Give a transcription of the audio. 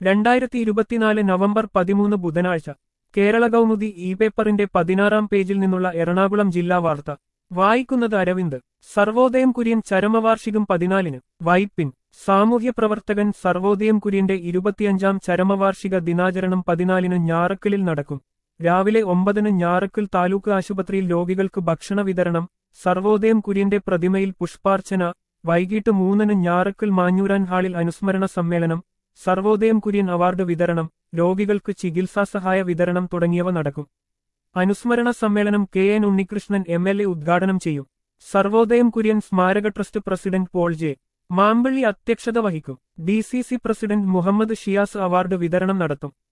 രണ്ടായിരത്തി ഇരുപത്തിനാല് നവംബർ പതിമൂന്ന് ബുധനാഴ്ച കേരള കൗമുദി ഇ പേപ്പറിന്റെ പതിനാറാം പേജിൽ നിന്നുള്ള എറണാകുളം ജില്ലാ വാർത്ത വായിക്കുന്നത് അരവിന്ദ് സർവോദയം കുര്യൻ ചരമവാർഷികം പതിനാലിന് വൈപ്പിൻ സാമൂഹ്യ പ്രവർത്തകൻ സർവോദയം കുര്യന്റെ ഇരുപത്തിയഞ്ചാം ചരമവാർഷിക ദിനാചരണം പതിനാലിന് ഞാറക്കലിൽ നടക്കും രാവിലെ ഒമ്പതിന് ഞാറക്കൽ താലൂക്ക് ആശുപത്രിയിൽ രോഗികൾക്ക് ഭക്ഷണ വിതരണം സർവോദയം കുര്യന്റെ പ്രതിമയിൽ പുഷ്പാർച്ചന വൈകിട്ട് മൂന്നിന് ഞാറക്കൽ മാഞ്ഞൂരാൻ ഹാളിൽ അനുസ്മരണ സമ്മേളനം സർവോദയം കുര്യൻ അവാർഡ് വിതരണം രോഗികൾക്ക് ചികിത്സാ സഹായ വിതരണം തുടങ്ങിയവ നടക്കും അനുസ്മരണ സമ്മേളനം K N Unnikrishnan M L A ഉദ്ഘാടനം ചെയ്യും സർവോദയം കുര്യൻ സ്മാരക trust president Paul J Mampilly അധ്യക്ഷത വഹിക്കും D C C president Muhammad Shiyas award വിതരണം നടത്തും